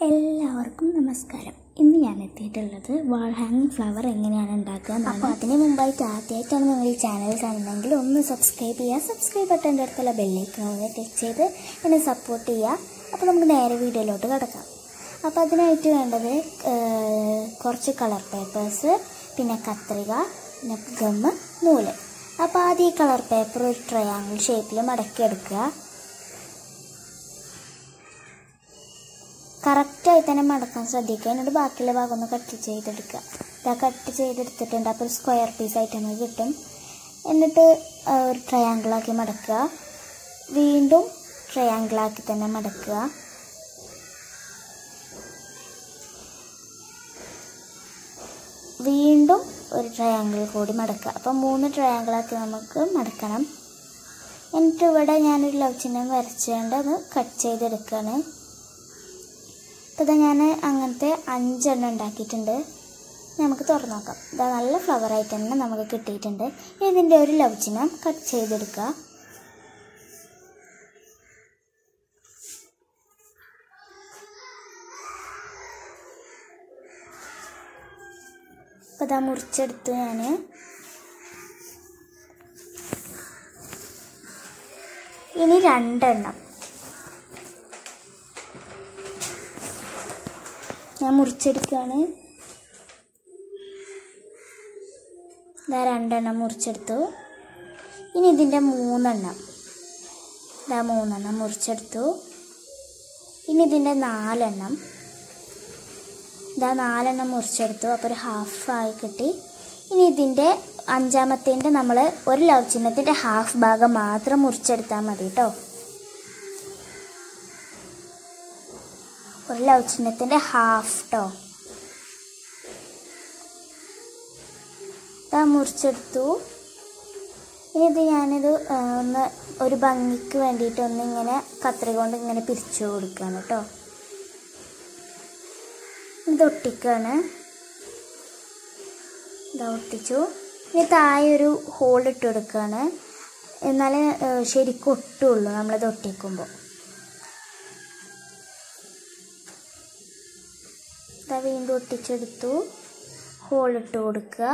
എല്ലാവർക്കും നമസ്കാരം ഇന്ന് ഞാൻ എത്തിയിട്ടുള്ളത് വാൾ ഹാങ്ങിങ് ഫ്ലവർ എങ്ങനെയാണ് ഉണ്ടാക്കുക എന്നാണ് അപ്പോൾ അതിന് മുമ്പായിട്ട് ആദ്യമായിട്ടാണ് നിങ്ങൾ ഈ ചാനൽ കാണുന്നതെങ്കിൽ ഒന്ന് സബ്സ്ക്രൈബ് ചെയ്യുക സബ്സ്ക്രൈബ് ബട്ടൻ്റെ അടുത്തുള്ള ബെല്ലേക്ക് ഒന്ന് ക്ലിക്ക് ചെയ്ത് എന്നെ സപ്പോർട്ട് ചെയ്യുക അപ്പോൾ നമുക്ക് നേരെ വീഡിയോയിലോട്ട് കിടക്കാം അപ്പോൾ അതിനായിട്ട് വേണ്ടത് ഏർ, കുറച്ച് കളർ പേപ്പേഴ്സ് പിന്നെ കത്രിക പിന്നെ ഗമ്മ് നൂല് അപ്പോൾ ആദ്യം ഈ കളർ പേപ്പർ ഒരു ട്രയാങ്കിൾ ഷേപ്പിൽ മടക്കിയെടുക്കുക കറക്റ്റായി തന്നെ മടക്കാൻ ശ്രദ്ധിക്കുക എന്നിട്ട് ബാക്കിയുള്ള ഭാഗം ഒന്ന് കട്ട് ചെയ്തെടുക്കുക ഇതാ കട്ട് ചെയ്തെടുത്തിട്ടുണ്ട് അപ്പോൾ ഒരു സ്ക്വയർ പീസ് ആയിട്ട് നമുക്ക് കിട്ടും എന്നിട്ട് ആ, ഒരു ട്രയാങ്കിളാക്കി മടക്കുക വീണ്ടും ട്രയാങ്കിളാക്കി തന്നെ മടക്കുക വീണ്ടും ഒരു ട്രയാങ്കിൾ കൂടി മടക്കുക അപ്പം മൂന്ന് ട്രയാങ്കിളാക്കി നമുക്ക് മടക്കണം എന്നിട്ട് ഇവിടെ ഞാനൊരു ലവ് ചിഹ്നം വരച്ചുകൊണ്ട് അത് കട്ട് ചെയ്തെടുക്കുകയാണ് അപ്പോൾ ഇതാ ഞാൻ അങ്ങനത്തെ അഞ്ചെണ്ണം ഉണ്ടാക്കിയിട്ടുണ്ട് നമുക്ക് തുറന്നു നോക്കാം ഇതാ നല്ല ഫ്ലവർ ആയിട്ട് തന്നെ നമുക്ക് കിട്ടിയിട്ടുണ്ട് ഇനി ഇതിൻ്റെ ഒരു ലവ് ചിഹ്നം കട്ട് ചെയ്തെടുക്കുക അപ്പോൾ ഇതാ മുറിച്ചെടുത്ത് ഞാൻ ഇനി രണ്ടെണ്ണം ഞാൻ മുറിച്ചെടുക്കുകയാണ് ഇതാ രണ്ടെണ്ണം മുറിച്ചെടുത്തു ഇനി ഇതിൻ്റെ മൂന്നെണ്ണം ഇതാ മൂന്നെണ്ണം മുറിച്ചെടുത്തു ഇനി ഇതിൻ്റെ നാലെണ്ണം ഇതാ നാലെണ്ണം മുറിച്ചെടുത്തു അപ്പോൾ ഒരു ഹാഫ് ആയി കിട്ടി ഇനി ഇതിൻ്റെ അഞ്ചാമത്തേൻ്റെ നമ്മൾ ഒരു ലവ് ചിഹ്നത്തിൻ്റെ ഹാഫ് ഭാഗം മാത്രം മുറിച്ചെടുത്താൽ മതി കേട്ടോ ഒരു ലവ് ചിഹ്നത്തിൻ്റെ ഹാഫ് ട്ടോ ഇതാ മുറിച്ചെടുത്തു ഇനി ഇത് ഞാനിത് ആ, ഒന്ന് ഒരു ഭംഗിക്ക് വേണ്ടിയിട്ട് ഒന്ന് ഇങ്ങനെ കത്രിക കൊണ്ട് ഇങ്ങനെ പിരിച്ചു കൊടുക്കുകയാണ് കേട്ടോ ഇത് ഒട്ടിക്കുകയാണ് ഇതാ ഒട്ടിച്ചു ഇനി താഴെ ഒരു ഹോൾ ഇട്ട് കൊടുക്കുകയാണ് എന്നാലേ ആ, ശരിക്കും ഒട്ടുള്ളൂ നമ്മളിത് ഒട്ടിക്കുമ്പോൾ ഇതാ വീണ്ടും ഒട്ടിച്ചെടുത്തു ഹോൾ ഇട്ട് കൊടുക്കുക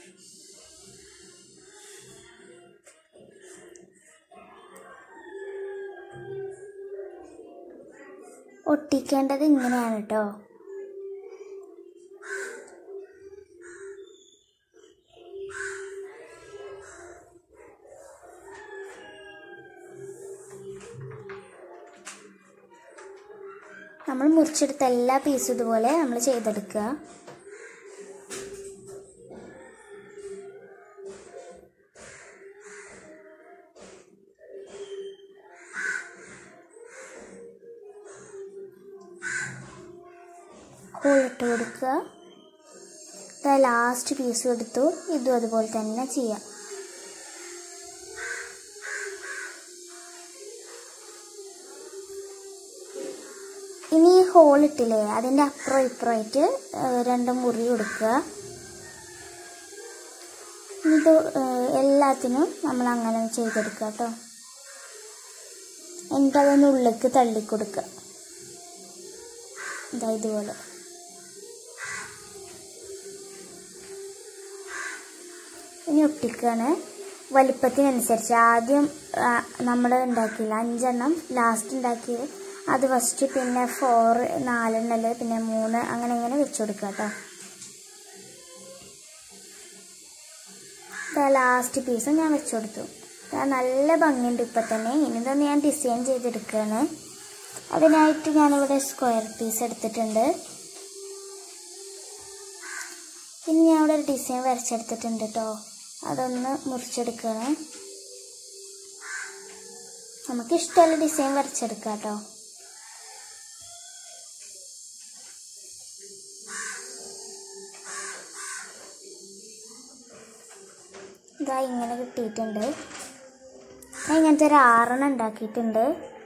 ഒട്ടിക്കേണ്ടത് ഇങ്ങനെയാണ് കേട്ടോ നമ്മൾ മുറിച്ചെടുത്ത എല്ലാ പീസും ഇതുപോലെ നമ്മൾ ചെയ്തെടുക്കുക ഹോളിട്ട് കൊടുക്കുക ഇതാ ലാസ്റ്റ് പീസും എടുത്തു ഇതും അതുപോലെ തന്നെ ചെയ്യാം ഇനി ഈ ഹോൾ ഇട്ടില്ലേ അതിൻ്റെ അപ്പുറം ഇപ്പുറമായിട്ട് ഏഹ്, രണ്ട് മുറി കൊടുക്കുക ഇത് ഏഹ്, എല്ലാത്തിനും നമ്മൾ അങ്ങനെ ചെയ്തെടുക്കുക കേട്ടോ എനിക്കതൊന്ന് ഉള്ളിലേക്ക് തള്ളിക്കൊടുക്കുക ഇതാ ഇതുപോലെ ഇനി ഒട്ടിക്കുകയാണ് വലിപ്പത്തിനനുസരിച്ച് ആദ്യം നമ്മൾ ഉണ്ടാക്കിയില്ല അഞ്ചെണ്ണം ലാസ്റ്റ് ഉണ്ടാക്കിയത് അത് ഫസ്റ്റ് പിന്നെ ഫോർ നാലെണ്ണല് പിന്നെ മൂന്ന് അങ്ങനെ ഇങ്ങനെ വെച്ച് കൊടുക്കുക കേട്ടോ ലാസ്റ്റ് പീസ് ഞാൻ വെച്ച് കൊടുത്തു ദാ നല്ല ഭംഗിയുണ്ട് ഇപ്പം തന്നെ ഇനി തന്നെ ഞാൻ ഡിസൈൻ ചെയ്തെടുക്കുകയാണ് അതിനായിട്ട് ഞാനിവിടെ സ്ക്വയർ പീസ് എടുത്തിട്ടുണ്ട് ഇനി ഞാൻ ഇവിടെ ഒരു ഡിസൈൻ വരച്ചെടുത്തിട്ടുണ്ട് കേട്ടോ അതൊന്ന് മുറിച്ചെടുക്കുകയാണ് നമുക്ക് ഇഷ്ടമുള്ള ഡിസൈൻ വരച്ചെടുക്കാം കേട്ടോ ഇതാ ഇങ്ങനെ കിട്ടിയിട്ടുണ്ട് ഞാൻ ഇങ്ങനത്തെ ഒരു ആറെണ്ണം ഉണ്ടാക്കിയിട്ടുണ്ട്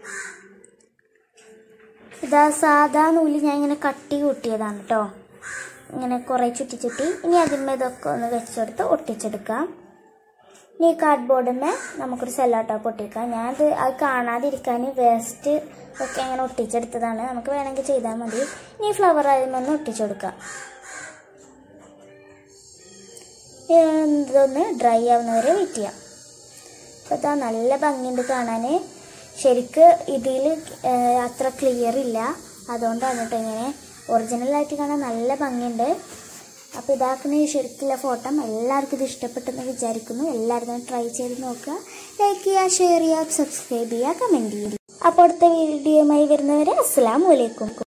ഇതാ സാധാ നൂല് ഞാൻ ഇങ്ങനെ കട്ടി കൂട്ടിയതാണ് കേട്ടോ ഇങ്ങനെ കുറേ ചുറ്റി ചുറ്റി ഇനി അതിന്മേൽ ഇതൊക്കെ ഒന്ന് വെച്ചെടുത്ത് ഒട്ടിച്ചെടുക്കാം ഇനി ഈ കാർഡ് ബോർഡിന്മേ നമുക്കൊരു സെല്ലോ ടോപ്പ് ഒട്ടിക്കാം ഞാനത് അത് കാണാതിരിക്കാൻ വേസ്റ്റ് ഒക്കെ അങ്ങനെ ഒട്ടിച്ചെടുത്തതാണ് നമുക്ക് വേണമെങ്കിൽ ചെയ്താൽ മതി ഇനി ഫ്ലവർ അതിമൊന്ന് ഒട്ടിച്ചെടുക്കാം ഇതൊന്ന് ഡ്രൈ ആവുന്നവരെ വെയിറ്റ് ചെയ്യാം അപ്പോൾ ഇതാ നല്ല ഭംഗിയുണ്ട് കാണാൻ ശരിക്ക് ഇതിൽ അത്ര ക്ലിയർ ഇല്ല അതുകൊണ്ടാണ് കേട്ടോ ഇങ്ങനെ ഒറിജിനലായിട്ട് കാണാൻ നല്ല ഭംഗിയുണ്ട് അപ്പോൾ ഇതാക്കുന്ന ഈ ശരിക്കുള്ള ഫോട്ടോ എല്ലാവർക്കും ഇത് ഇഷ്ടപ്പെട്ടെന്ന് വിചാരിക്കുന്നു എല്ലാവരും ട്രൈ ചെയ്ത് നോക്കുക ലൈക്ക് ചെയ്യുക ഷെയർ ചെയ്യുക സബ്സ്ക്രൈബ് ചെയ്യുക കമൻറ്റ് ചെയ്യുക അപ്പോൾ അടുത്ത വീഡിയോയുമായി വരുന്നവരെ അസ്സാം വലൈക്കും